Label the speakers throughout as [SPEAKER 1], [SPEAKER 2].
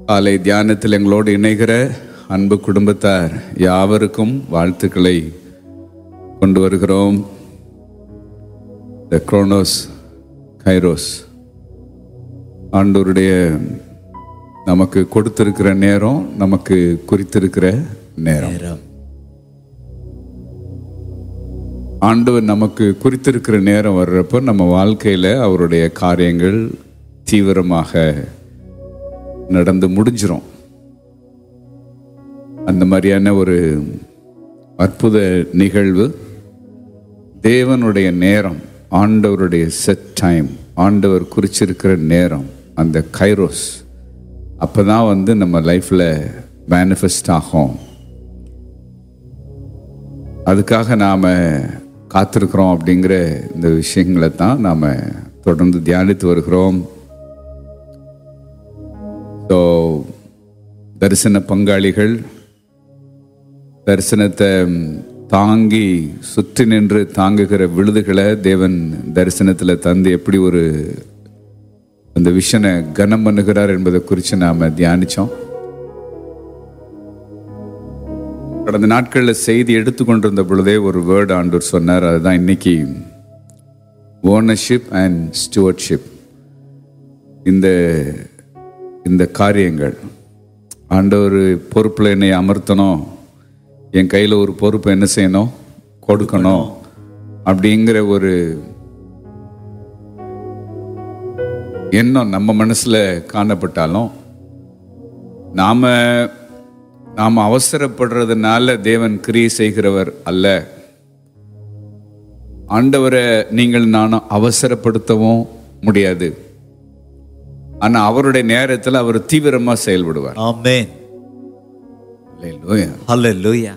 [SPEAKER 1] காலை தியானத்தில் எங்களோடு இணைகிற அன்பு குடும்பத்தார் யாவருக்கும் வாழ்த்துக்களை கொண்டு வருகிறோம் த குரோனோஸ் கைரோஸ் ஆண்டவருடைய நமக்கு கொடுத்திருக்கிற நேரம் நமக்கு குறித்திருக்கிற நேரம்
[SPEAKER 2] நேரம்
[SPEAKER 1] ஆண்டவர் நமக்கு குறித்திருக்கிற நேரம் வர்றப்போ நம்ம வாழ்க்கையில் அவருடைய காரியங்கள் தீவிரமாக நடந்து முடிஞ்சிரும் அந்த மாதிரியான ஒரு அற்புத நிகழ்வு தேவனுடைய நேரம் ஆண்டவருடைய செட் டைம் ஆண்டவர் குறிச்சிருக்கிற நேரம் அந்த கைரோஸ் அப்போ தான் வந்து நம்ம லைஃப்பில் மேனிஃபெஸ்ட் ஆகும் அதுக்காக நாம் காத்திருக்கிறோம் அப்படிங்கிற இந்த விஷயங்களை தான் நாம் தொடர்ந்து தியானித்து வருகிறோம் ஸோ தரிசன பங்காளிகள் தரிசனத்தை தாங்கி சுற்றி நின்று தாங்குகிற விழுதுகளை தேவன் தரிசனத்தில் தந்து எப்படி ஒரு அந்த விஷனை கனம் பண்ணுகிறார் என்பதை குறித்து நாம் தியானித்தோம் கடந்த நாட்களில் செய்தி எடுத்துக்கொண்டிருந்த பொழுதே ஒரு வேர்டு ஆண்டவர் சொன்னார் அதுதான் இன்னைக்கு ஓனர்ஷிப் அண்ட் ஸ்டுவர்ட்ஷிப் இந்த இந்த காரியங்கள் ஆண்டவர் பொறுப்பில் என்னை அமர்த்தணும் என் கையில் ஒரு பொறுப்பை என்ன செய்யணும் கொடுக்கணும் அப்படிங்கிற ஒரு எண்ணம் நம்ம மனசில் காணப்பட்டாலும் நாம் நாம் அவசரப்படுறதுனால தேவன் கிரியை செய்கிறவர் அல்ல ஆண்டவரை நீங்கள் நானும் அவசரப்படுத்தவும் முடியாது ஆனா அவருடைய நேரத்தில் அவர் தீவிரமா செயல்படுவார்
[SPEAKER 2] ஆமென்
[SPEAKER 1] Hallelujah.
[SPEAKER 2] ஹalleluya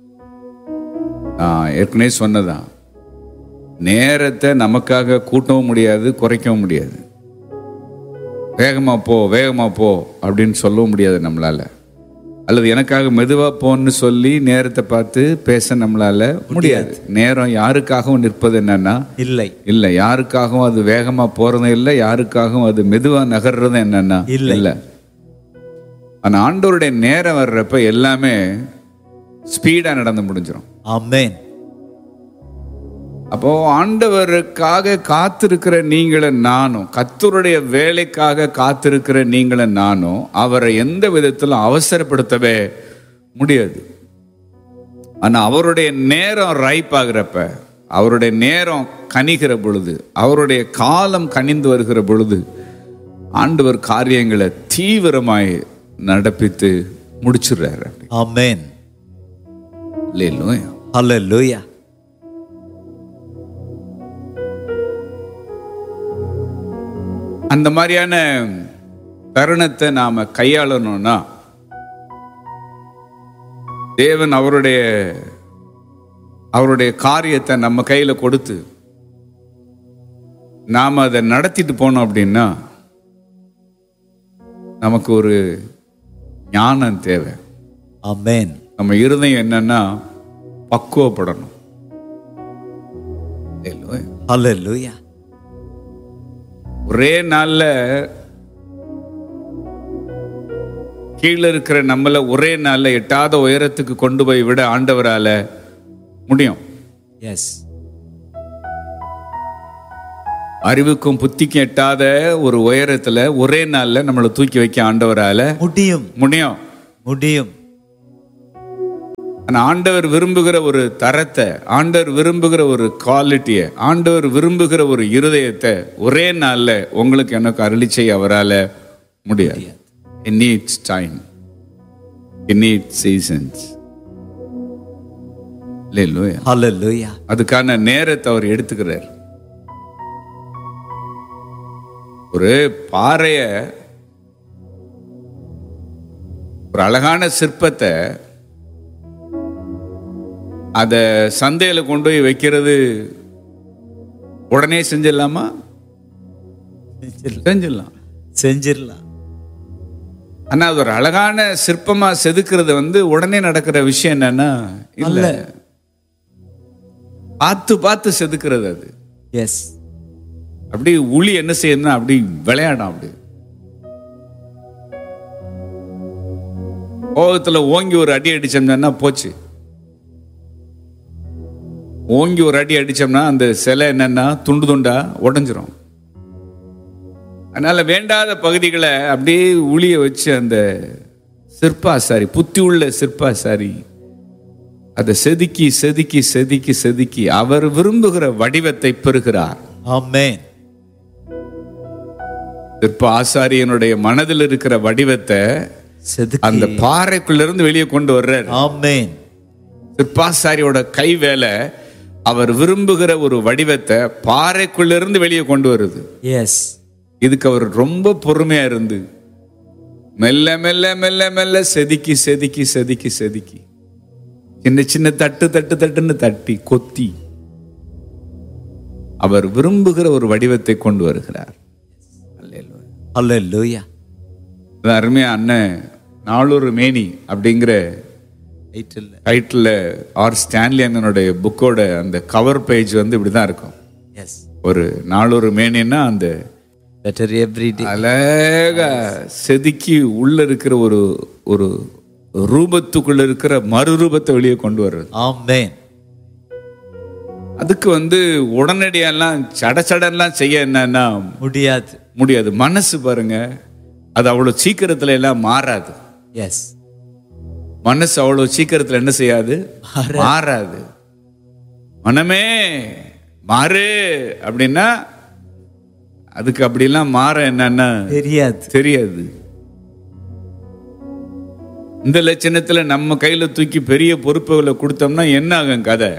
[SPEAKER 1] நான் ஏற்கனவே சொன்னதான் நேரத்தை நமக்காக கூட்டவும் முடியாது குறைக்கவும் முடியாது வேகமா போ வேகமா போ அப்படின்னு சொல்லவும் முடியாது நம்மளால அல்லது எனக்காக மெதுவா போன்னு சொல்லி நேரத்தை பார்த்து பேச நம்மளால முடியாது நேரம் யாருக்காகவும் நிற்பது என்னன்னா
[SPEAKER 2] இல்லை
[SPEAKER 1] இல்ல யாருக்காகவும் அது வேகமா போறதும் இல்லை யாருக்காகவும் அது மெதுவா நகர்றதும் என்னன்னா
[SPEAKER 2] இல்லை.
[SPEAKER 1] இல்ல ஆனா ஆண்டவருடைய நேரம் வர்றப்ப எல்லாமே ஸ்பீடா நடந்து முடிஞ்சிடும்
[SPEAKER 2] ஆமென்
[SPEAKER 1] அப்போ ஆண்டவருக்காக காத்திருக்கிற நீங்களும் நானும் கத்தருடைய வேலைக்காக காத்திருக்கிற நீங்களும் நானும் அவரை எந்த விதத்திலும் அவசரப்படுத்தவே முடியாது ஆனா அவருடைய நேரம் ரைப் ஆகிறப்ப அவருடைய நேரம் கனிகிற பொழுது அவருடைய காலம் கனிந்து வருகிற பொழுது ஆண்டவர் காரியங்களை தீவிரமாய் நடப்பித்து முடிச்சிடுறாரு அப்படி
[SPEAKER 2] ஆமென்
[SPEAKER 1] இல்லையா
[SPEAKER 2] ஹalleluya
[SPEAKER 1] அந்த மாதிரியான தருணத்தை நாம கையாளணும்னா தேவன் அவருடைய அவருடைய காரியத்தை நம்ம கையில கொடுத்து நாம அதை நடத்திட்டு போனோம் அப்படின்னா நமக்கு ஒரு ஞானம் தேவை
[SPEAKER 2] ஆமென்
[SPEAKER 1] நம்ம இருதயம் என்னன்னா பக்குவப்படணும் இல்லையா?
[SPEAKER 2] ஹalleluya
[SPEAKER 1] ஒரே நாள்ல கீழே இருக்கிற நம்மள ஒரே நாள்ல எட்டாத உயரத்துக்கு கொண்டு போய் விட ஆண்டவரால முடியும்
[SPEAKER 2] எஸ்
[SPEAKER 1] அறிவுக்கும் புத்திக்கும் எட்டாத ஒரு உயரத்துல ஒரே நாள்ல நம்மளை தூக்கி வைக்க ஆண்டவரால
[SPEAKER 2] முடியும்
[SPEAKER 1] முடியும்
[SPEAKER 2] முடியும்
[SPEAKER 1] ஆனா ஆண்டவர் விரும்புகிற ஒரு தரத்தை ஆண்டவர் விரும்புகிற ஒரு குவாலிட்டியை ஆண்டவர் விரும்புகிற ஒரு இருதயத்தை ஒரே நாள்ல உங்களுக்கு எனக்கு அருளி செய்ய அவரால முடியாது It needs time. It needs seasons. Hallelujah.
[SPEAKER 2] ஹalleluya
[SPEAKER 1] அதுக்கான நேரத்தை அவர் எடுத்துக்கிறார் ஒரு பாறைய ஒரு அழகான சிற்பத்தை அத சந்தையில கொண்டு போய் வைக்கிறது உடனே செஞ்சிடலாமா செஞ்சிடலாம்
[SPEAKER 2] செஞ்சிடலாம்
[SPEAKER 1] ஆனா அது ஒரு அழகான சிற்பமா செதுக்கிறது வந்து உடனே நடக்கிற விஷயம் என்னன்னா இல்ல
[SPEAKER 2] அல்ல.
[SPEAKER 1] பார்த்து பார்த்து செதுக்கிறது அது
[SPEAKER 2] எஸ்
[SPEAKER 1] அப்படி உளி என்ன செய்யணும்னா அப்படி விளையாடும் அப்படி கோபத்துல ஓங்கி ஒரு அடி அடிச்சோம்னா போச்சு ஓங்கி ஒரு அடி அடிச்சோம்னா அந்த சிலை என்னன்னா துண்டு துண்டா உடைஞ்சிரும் அதனால வேண்டாத பகுதிகளை அப்படியே உளிய வச்சு அந்த சிற்பாசாரி புத்தி உள்ள சிற்பாசாரி அதை செதுக்கி செதுக்கி செதுக்கி செதுக்கி அவர் விரும்புகிற வடிவத்தை பெறுகிறார்
[SPEAKER 2] Amen.
[SPEAKER 1] சிற்ப ஆசாரியனுடைய மனதில் இருக்கிற வடிவத்தை
[SPEAKER 2] செதுக்கி
[SPEAKER 1] அந்த பாறைக்குள்ள இருந்து வெளியே கொண்டு வர்றார்
[SPEAKER 2] Amen.
[SPEAKER 1] சிற்பாசாரியோட கை வேலை அவர் விரும்புகிற ஒரு வடிவத்தை பாறைக்குள்ள இருந்து வெளியே கொண்டு வருது
[SPEAKER 2] Yes.
[SPEAKER 1] இதுக்கு அவர் ரொம்ப பொறுமையா இருந்து மெல்ல மெல்ல மெல்ல மெல்ல செதுக்கி செதுக்கி செதுக்கி செதுக்கி சின்ன சின்ன தட்டு தட்டு தட்டுன்னு தட்டி கொத்தி அவர் விரும்புகிற ஒரு வடிவத்தை கொண்டு வருகிறார் அல்லேலூயா.
[SPEAKER 2] Hallelujah.
[SPEAKER 1] அதான் அருமையா அண்ணன் நாளொரு மேனி அப்படிங்கிற
[SPEAKER 2] Right இல்ல.
[SPEAKER 1] டைட்டில் ஆர் ஸ்டான்லி அண்ணனுடைய புக்கோட அந்த கவர் பேஜ் வந்து இப்படிதான் இருக்கும்
[SPEAKER 2] Yes.
[SPEAKER 1] ஒரு நாளொரு மேனின்னா அந்த
[SPEAKER 2] Better every day.
[SPEAKER 1] அழகா செதுக்கி உள்ள இருக்கிற ஒரு ஒரு ரூபத்துக்குள்ள இருக்கிற மறுரூபத்தை வெளியே கொண்டு வர்றது
[SPEAKER 2] Amen.
[SPEAKER 1] அதுக்கு வந்து உடனடியெல்லாம் சட சடன்லாம் செய்ய என்னன்னா
[SPEAKER 2] முடியாது
[SPEAKER 1] முடியாது மனசு பாருங்க அது அவ்வளவு சீக்கிரத்துல எல்லாம் மாறாது
[SPEAKER 2] எஸ்
[SPEAKER 1] மனசு அவ்வளவு சீக்கிரத்துல என்ன செய்யாது மாறாது மனமே மாறு அப்படின்னா அதுக்கு அப்படிலாம் மாற என்னன்னா
[SPEAKER 2] தெரியாது
[SPEAKER 1] தெரியாது இந்த லட்சணத்துல நம்ம கையில தூக்கி பெரிய பொறுப்புகளை கொடுத்தோம்னா என்ன ஆகும் கதை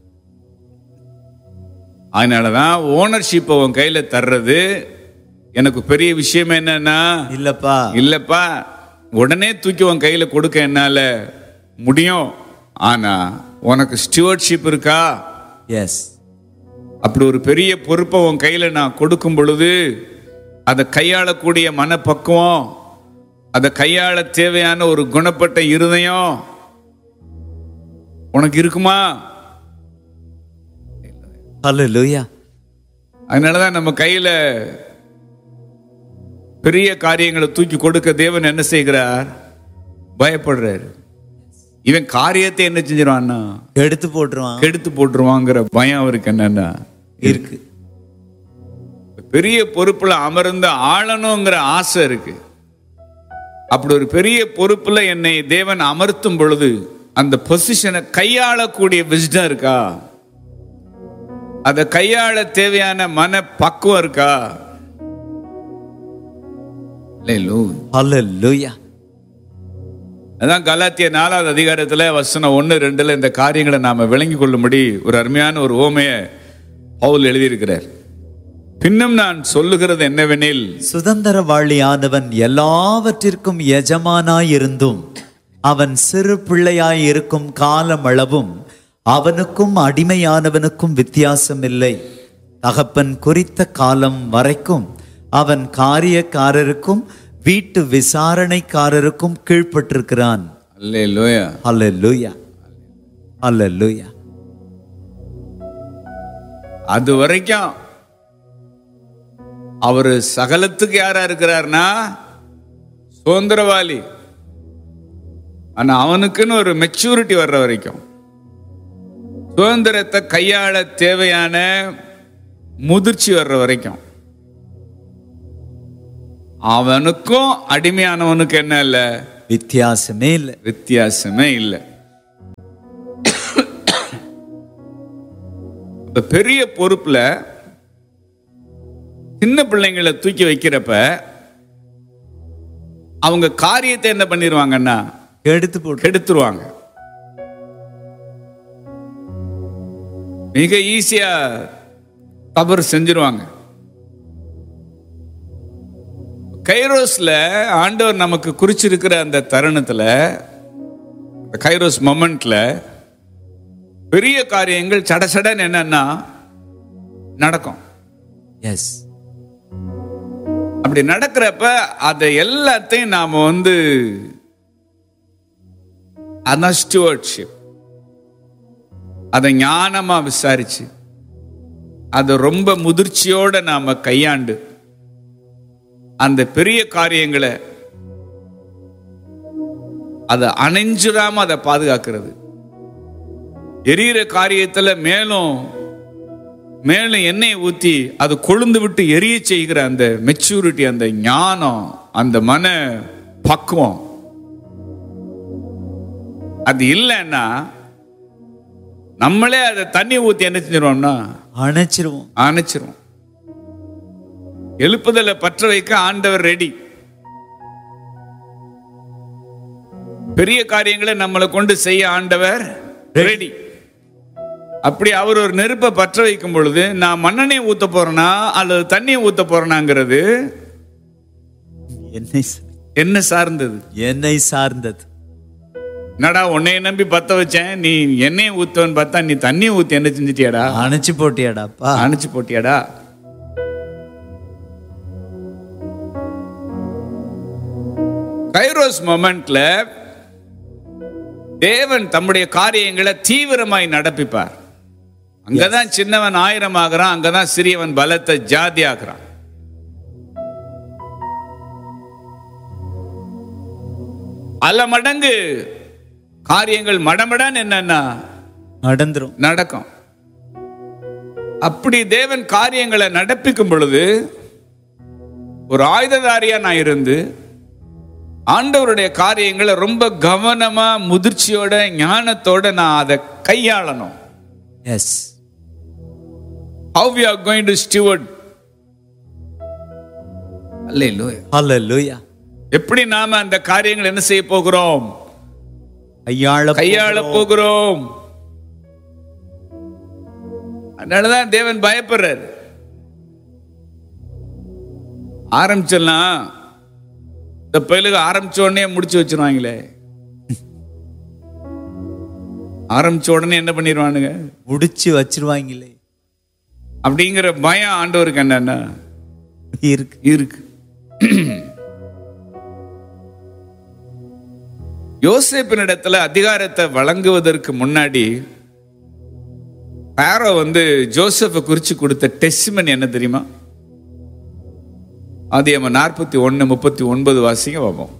[SPEAKER 1] அதனாலதான் ஓனர்ஷிப் உன் கையில தர்றது எனக்கு பெரிய விஷயம் என்னன்னா
[SPEAKER 2] இல்லப்பா
[SPEAKER 1] இல்லப்பா உடனே தூக்கி உன் கையில கொடுக்க என்னால முடியும் ஆனா உனக்கு ஸ்டியூவர்ட்ஷிப் இருக்கா
[SPEAKER 2] எஸ்
[SPEAKER 1] அப்படி ஒரு பெரிய பொறுப்பை உன் கையில நான் கொடுக்கும் பொழுது அதை கையாளக்கூடிய மனப்பக்குவம் அதை கையாள தேவையான ஒரு குணப்பட்ட இருதயம் உனக்கு இருக்குமா
[SPEAKER 2] ஹalleluya
[SPEAKER 1] அதனாலதான் நம்ம கையில பெரிய காரியங்களை தூக்கி கொடுக்க தேவன் என்ன செய்கிறார் பயப்படுறாரு இவன் காரியத்தை என்ன செஞ்சிருவான்னா
[SPEAKER 2] எடுத்து போட்டுருவான்
[SPEAKER 1] கெடுத்து போட்டுருவாங்கிற பயம் அவருக்கு என்னன்னா
[SPEAKER 2] இருக்கு
[SPEAKER 1] பெரிய பொறுப்புல அமர்ந்து ஆளணுங்கிற ஆசை இருக்கு அப்படி ஒரு பெரிய பொறுப்புல என்னை தேவன் அமர்த்தும் பொழுது அந்த பொசிஷனை கையாளக்கூடிய விஸ்டம் இருக்கா அதை கையாள தேவையான மன பக்குவம் இருக்கா Hallelujah.
[SPEAKER 2] ஹalleluya
[SPEAKER 1] அதான் கலாத்திய நாலாவது அதிகாரத்துல வசனம் ஒன்று ரெண்டுல இந்த காரியங்களை நாம விளங்கி கொள்ளும்படி ஒரு அருமையான ஒரு ஓமைய பவுல் எழுதியிருக்கிறார் பின்னும் நான் சொல்லுகிறது என்னவெனில்
[SPEAKER 2] சுதந்திரவாளியானவன் எல்லாவற்றிற்கும் எஜமானாயிருந்தும் அவன் சிறு பிள்ளையாய் இருக்கும் காலமளவும் அவனுக்கும் அடிமையானவனுக்கும் வித்தியாசம் இல்லை தகப்பன் குறித்த காலம் வரைக்கும் அவன் காரியக்காரருக்கும் வீட்டு விசாரணைக்காரருக்கும் கீழ்ப்பட்டிருக்கிறான்
[SPEAKER 1] அல்லேலூயா
[SPEAKER 2] அல்லேலூயா அல்லேலூயா
[SPEAKER 1] அது வரைக்கும் அவரு சகலத்துக்கு யாரா இருக்கிறார்னா சுதந்திரவாளி ஆனா அவனுக்குன்னு ஒரு மெச்சூரிட்டி வர்ற வரைக்கும் சுதந்திரத்தை கையாள தேவையான முதிர்ச்சி வர்ற வரைக்கும் அவனுக்கும் அடிமையானவனுக்கு என்ன இல்லை
[SPEAKER 2] வித்தியாசமே இல்லை
[SPEAKER 1] வித்தியாசமே இல்லை இப்ப பெரிய பொறுப்புல சின்ன பிள்ளைங்களை தூக்கி வைக்கிறப்ப அவங்க காரியத்தை என்ன பண்ணிடுவாங்கன்னா
[SPEAKER 2] எடுத்து போட்டு
[SPEAKER 1] கெடுத்துருவாங்க மிக ஈஸியா தவறு செஞ்சிருவாங்க கைரோஸ்ல ஆண்டவர் நமக்கு குறிச்சிருக்கிற அந்த தருணத்துல அந்த கைரோஸ் மொமெண்ட்ல பெரிய காரியங்கள் சடசடன் என்னன்னா நடக்கும்
[SPEAKER 2] எஸ்
[SPEAKER 1] அப்படி நடக்கிறப்ப அதை எல்லாத்தையும் நாம வந்து அதான் ஸ்டுவர்ட்ஷிப் அதை ஞானமா விசாரிச்சு அதை ரொம்ப முதிர்ச்சியோட நாம கையாண்டு அந்த பெரிய காரியங்களை அதை அணைஞ்சிடாம அதை பாதுகாக்கிறது எரியிற காரியத்துல மேலும் மேலும் எண்ணெயை ஊத்தி அது கொழுந்து விட்டு எரிய செய்கிற அந்த மெச்சூரிட்டி அந்த ஞானம் அந்த மன பக்குவம் அது இல்லைன்னா நம்மளே அதை தண்ணி ஊத்தி என்ன செஞ்சிருவோம்னா
[SPEAKER 2] அணைச்சிருவோம்
[SPEAKER 1] அணைச்சிரும் எழுப்புதலை பற்ற வைக்க ஆண்டவர் ரெடி பெரிய காரியங்களை நம்மளை கொண்டு செய்ய ஆண்டவர் ரெடி அப்படி அவர் ஒரு நெருப்பை பற்ற வைக்கும் பொழுது நான் மண்ணெண்ணெய் ஊத்த போறேனா அல்லது தண்ணியை ஊத்த போறேனாங்கிறது
[SPEAKER 2] என்னை சா-
[SPEAKER 1] என்ன சார்ந்தது
[SPEAKER 2] என்னை சார்ந்தது
[SPEAKER 1] என்னடா உன்னைய நம்பி பத்த வச்சேன் நீ எண்ணெயை ஊத்துவன்னு பார்த்தா நீ தண்ணியை ஊத்தி என்ன செஞ்சிட்டியாடா
[SPEAKER 2] அணைச்சு போட்டியாடாப்பா
[SPEAKER 1] அணைச்சு போட்டியாடா கைரோஸ் மொமெண்ட்ல தேவன் தம்முடைய காரியங்களை தீவிரமாய் நடப்பிப்பார் அங்கதான் சின்னவன் ஆயிரம் ஆகிறான் அங்கதான் சிறியவன் பலத்தை ஜாதி ஆகிறான் பல மடங்கு காரியங்கள் மடமடன் என்னன்னா
[SPEAKER 2] நடந்துரும்
[SPEAKER 1] நடக்கும் அப்படி தேவன் காரியங்களை நடப்பிக்கும் பொழுது ஒரு ஆயுததாரியா நான் இருந்து ஆண்டவருடைய காரியங்களை ரொம்ப கவனமா முதிர்ச்சியோட ஞானத்தோட நான் அதை கையாளணும்
[SPEAKER 2] yes
[SPEAKER 1] how you are going to steward அல்லேலூயா
[SPEAKER 2] ஹalleluya
[SPEAKER 1] எப்படி நாம அந்த காரியங்களை என்ன செய்ய போகிறோம்
[SPEAKER 2] கையாள
[SPEAKER 1] கையாள போகிறோம் அதனாலதான் தேவன் பயப்படுறாரு ஆரம்பிச்சிடலாம் இந்த பயிலுக்கு ஆரம்பிச்ச உடனே முடிச்சு வச்சிருவாங்களே ஆரம்பிச்ச உடனே என்ன பண்ணிடுவானுங்க
[SPEAKER 2] முடிச்சு வச்சிருவாங்களே
[SPEAKER 1] அப்படிங்கிற பயம் ஆண்டவருக்கு என்னன்னா
[SPEAKER 2] இருக்கு
[SPEAKER 1] இருக்கு யோசேப்பினிடத்துல அதிகாரத்தை வழங்குவதற்கு முன்னாடி பாரோ வந்து ஜோசப்பை குறிச்சு கொடுத்த டெஸ்ட்மன் என்ன தெரியுமா அது நம்ம நாற்பத்தி ஒன்னு முப்பத்தி ஒன்பது வாசிங்க பார்ப்போம்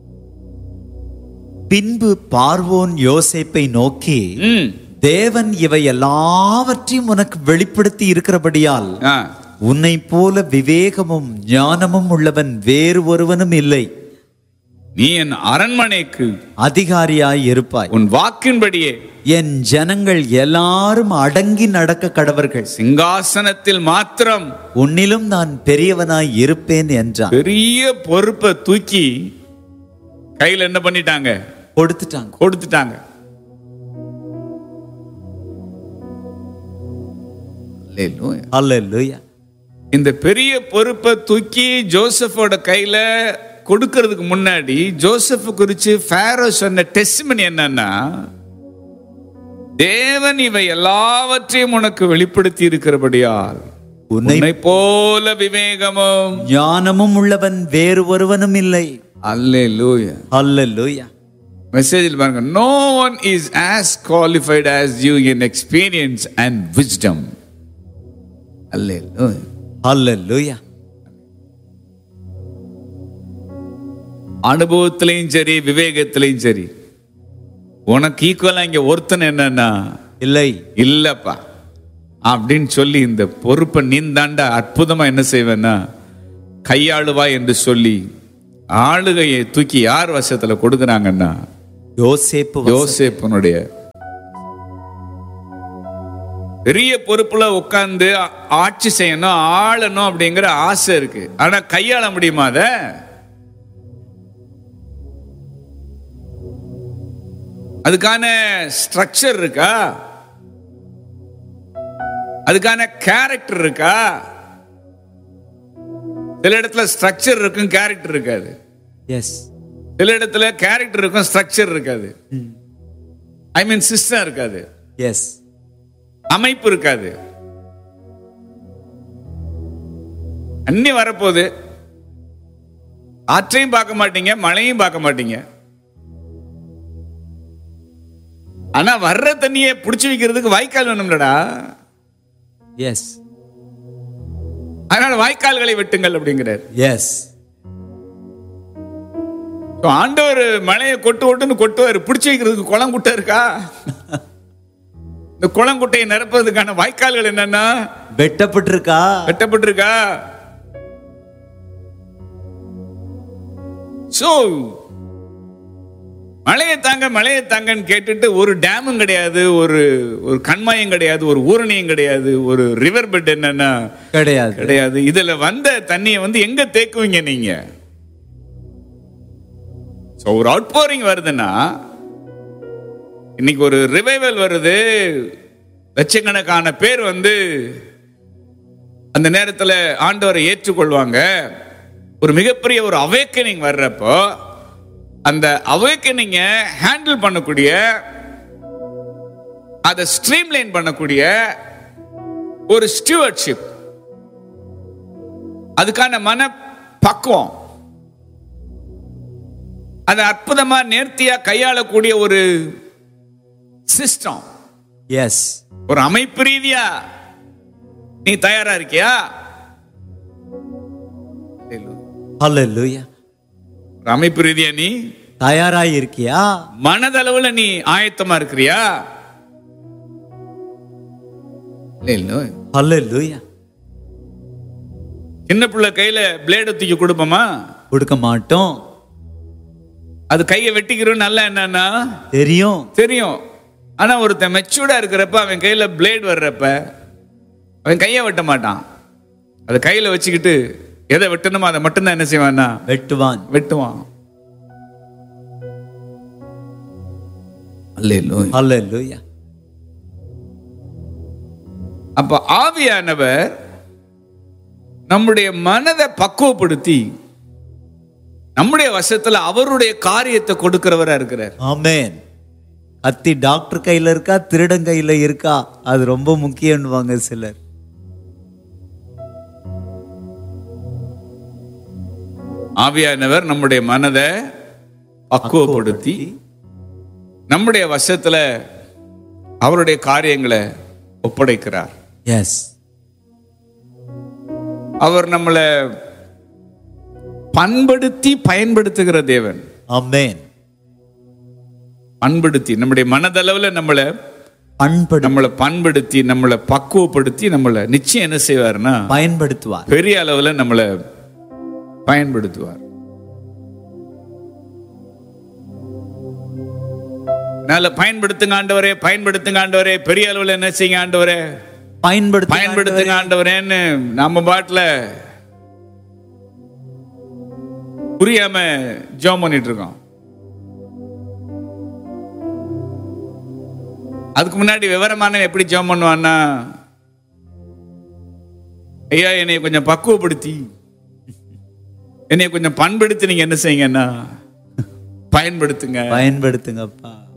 [SPEAKER 2] பின்பு பார்வோன் யோசேப்பை நோக்கி
[SPEAKER 1] ம்
[SPEAKER 2] தேவன் இவை எல்லாவற்றையும் உனக்கு வெளிப்படுத்தி இருக்கிறபடியால்
[SPEAKER 1] ஆ
[SPEAKER 2] உன்னை போல விவேகமும் ஞானமும் உள்ளவன் வேறு ஒருவனும் இல்லை
[SPEAKER 1] நீ என் அரண்மனைக்கு
[SPEAKER 2] அதிகாரியாய் இருப்பாய்
[SPEAKER 1] உன் வாக்கின்படியே
[SPEAKER 2] என் ஜனங்கள் எல்லாரும் அடங்கி நடக்க கடவர்கள்
[SPEAKER 1] சிங்காசனத்தில் மாத்திரம்
[SPEAKER 2] உன்னிலும் நான் பெரியவனாய் இருப்பேன் என்றான்
[SPEAKER 1] பெரிய பொறுப்பை தூக்கி கையில என்ன பண்ணிட்டாங்க
[SPEAKER 2] கொடுத்துட்டாங்க
[SPEAKER 1] கொடுத்துட்டாங்க Hallelujah.
[SPEAKER 2] அல்லேலூயா
[SPEAKER 1] இந்த பெரிய பொறுப்பை தூக்கி ஜோசஃபோட கையில கொடுக்கறதுக்கு முன்னாடி ஜோசப் குறிச்சு ஃபேரோ சொன்ன டெஸ்ட்மனி என்னன்னா தேவன் இவை எல்லாவற்றையும் உனக்கு வெளிப்படுத்தி இருக்கிறபடியால்
[SPEAKER 2] உன்னை
[SPEAKER 1] உன்னை போல விவேகமும்
[SPEAKER 2] ஞானமும் உள்ளவன் வேறு ஒருவனும் இல்லை
[SPEAKER 1] அல்லேலூயா
[SPEAKER 2] அல்லேலூயா
[SPEAKER 1] மெசேஜில் பாருங்க no one is as qualified as you in experience and wisdom அல்லேலூயா
[SPEAKER 2] அல்லேலூயா
[SPEAKER 1] அனுபவத்திலையும் சரி விவேகத்திலையும் சரி உனக்கு ஈக்குவலா இங்க ஒருத்தன் என்னன்னா
[SPEAKER 2] இல்லை
[SPEAKER 1] இல்லப்பா அப்படின்னு சொல்லி இந்த பொறுப்பை நீந்தாண்டா அற்புதமா என்ன செய்வேன்னா கையாளுவா என்று சொல்லி ஆளுகையை தூக்கி யார் வசத்துல கொடுக்குறாங்கன்னா
[SPEAKER 2] யோசேப்பு வச-
[SPEAKER 1] யோசேப்பனுடைய பெரிய பொறுப்புல உட்கார்ந்து ஆ- ஆட்சி செய்யணும் ஆளணும் அப்படிங்கிற ஆசை இருக்கு ஆனா கையாள முடியுமா அத அதுக்கான ஸ்ட்ரக்சர் இருக்கா அதுக்கான கேரக்டர் இருக்கா சில இடத்துல ஸ்ட்ரக்சர் இருக்கும் கேரக்டர் இருக்காது
[SPEAKER 2] எஸ்
[SPEAKER 1] சில இடத்துல கேரக்டர் இருக்கும் ஸ்ட்ரக்சர் இருக்காது ஐ மீன் சிஸ்டம் இருக்காது
[SPEAKER 2] எஸ்
[SPEAKER 1] அமைப்பு இருக்காது அன்னி வரப்போகுது ஆற்றையும் பார்க்க மாட்டீங்க மழையும் பார்க்க மாட்டீங்க ஆனா வர்ற தண்ணியை புடிச்சு வைக்கிறதுக்கு வாய்க்கால் வேணும்லடா
[SPEAKER 2] எஸ்
[SPEAKER 1] அதனால வாய்க்கால்களை வெட்டுங்கள் அப்படிங்கிறார்
[SPEAKER 2] எஸ்
[SPEAKER 1] So, ஆண்டவர் மழையை கொட்டு கொட்டுன்னு கொட்டுவார் பிடிச்சி வைக்கிறதுக்கு குளம் குட்டை இருக்கா இந்த குளம் குட்டையை நிரப்புறதுக்கான வாய்க்கால்கள் என்னன்னா
[SPEAKER 2] வெட்டப்பட்டிருக்கா
[SPEAKER 1] வெட்டப்பட்டிருக்கா சோ மழையை தாங்க மழையை தாங்கன்னு கேட்டுட்டு ஒரு டேமும் கிடையாது ஒரு ஒரு கண்மாயம் கிடையாது ஒரு ஊரணியும் கிடையாது ஒரு ரிவர் பெட் என்னன்னா
[SPEAKER 2] கிடையாது
[SPEAKER 1] கிடையாது இதுல வந்த தண்ணியை வந்து எங்க தேக்குவீங்க நீங்க So, ஒரு அவுட் போரிங் வருதுன்னா இன்னைக்கு ஒரு ரிவைவல் வருது லட்சக்கணக்கான பேர் வந்து அந்த நேரத்துல ஆண்டவரை ஏற்றுக்கொள்வாங்க ஒரு மிகப்பெரிய ஒரு அவேக்கனிங் வர்றப்போ அந்த அவேக்கனிங்க ஹேண்டில் பண்ணக்கூடிய அதை ஸ்ட்ரீம்லைன் பண்ணக்கூடிய ஒரு ஸ்டியூவர்ட்ஷிப் அதுக்கான மன பக்குவம் அதை அற்புதமா நேர்த்தியா கையாளக்கூடிய ஒரு சிஸ்டம்
[SPEAKER 2] எஸ்
[SPEAKER 1] ஒரு அமைப்பு ரீதியா நீ தயாரா இருக்கியா
[SPEAKER 2] ஹalleluya
[SPEAKER 1] ஒரு அமைப்பு ரீதியா நீ
[SPEAKER 2] தயாராய் இருக்கியா
[SPEAKER 1] மனதளவுல நீ ஆயத்தமா இருக்கிறியா இல்ல
[SPEAKER 2] ஹalleluya
[SPEAKER 1] சின்ன பிள்ளை கையில பிளேட தூக்கி கொடுப்போமா
[SPEAKER 2] கொடுக்க மாட்டோம்
[SPEAKER 1] அது கையை வெட்டிக்கிறோம் நல்லா என்னன்னா
[SPEAKER 2] தெரியும்
[SPEAKER 1] தெரியும் ஆனா ஒருத்தன் மெச்சூர்டா இருக்கிறப்ப அவன் கையில பிளேட் வர்றப்ப அவன் கையை வெட்ட மாட்டான் அதை கையில வச்சுக்கிட்டு எதை வெட்டணுமோ அதை மட்டும்தான் என்ன செய்வான்னா
[SPEAKER 2] வெட்டுவான்
[SPEAKER 1] வெட்டுவான் அல்லேலூயா.
[SPEAKER 2] ஹalleluya
[SPEAKER 1] அப்ப ஆவியானவர் நம்முடைய மனதை பக்குவப்படுத்தி நம்முடைய வசத்துல அவருடைய காரியத்தை கொடுக்கிறவரா இருக்கிறார்
[SPEAKER 2] ஆமென் கத்தி டாக்டர் கையில இருக்கா திருடன் கையில இருக்கா அது ரொம்ப முக்கியம்னுவாங்க சிலர்
[SPEAKER 1] ஆவியானவர் நம்முடைய மனதை பக்குவப்படுத்தி நம்முடைய வசத்துல அவருடைய காரியங்களை ஒப்படைக்கிறார்
[SPEAKER 2] எஸ்
[SPEAKER 1] அவர் நம்மளை பண்படுத்தி பயன்படுத்துகிற தேவன்
[SPEAKER 2] ஆமென்
[SPEAKER 1] பண்படுத்தி நம்முடைய மனதளவுல நம்மளை
[SPEAKER 2] பண்படு
[SPEAKER 1] நம்மளை பண்படுத்தி நம்மளை பக்குவப்படுத்தி நம்மளை நிச்சயம் என்ன செய்வார்னா
[SPEAKER 2] பயன்படுத்துவார்
[SPEAKER 1] பெரிய அளவுல நம்மளை பயன்படுத்துவார் அதனால பயன்படுத்துங்க ஆண்டவரே பயன்படுத்துங்க ஆண்டவரே பெரிய அளவுல என்ன செய்யுங்க ஆண்டவரே
[SPEAKER 2] பயன்படுத்து
[SPEAKER 1] பயன்படுத்துங்க ஆண்டவரேன்னு நம்ம பாட்டுல புரியாம ஜோம் பண்ணிட்டு இருக்கோம் அதுக்கு முன்னாடி விவரமான எப்படி ஜோம் பண்ணுவான்னா ஐயா என்னை கொஞ்சம் பக்குவப்படுத்தி என்னை கொஞ்சம் பண்படுத்தி நீங்க என்ன செய்யுங்கன்னா பயன்படுத்துங்க
[SPEAKER 2] பயன்படுத்துங்கப்பா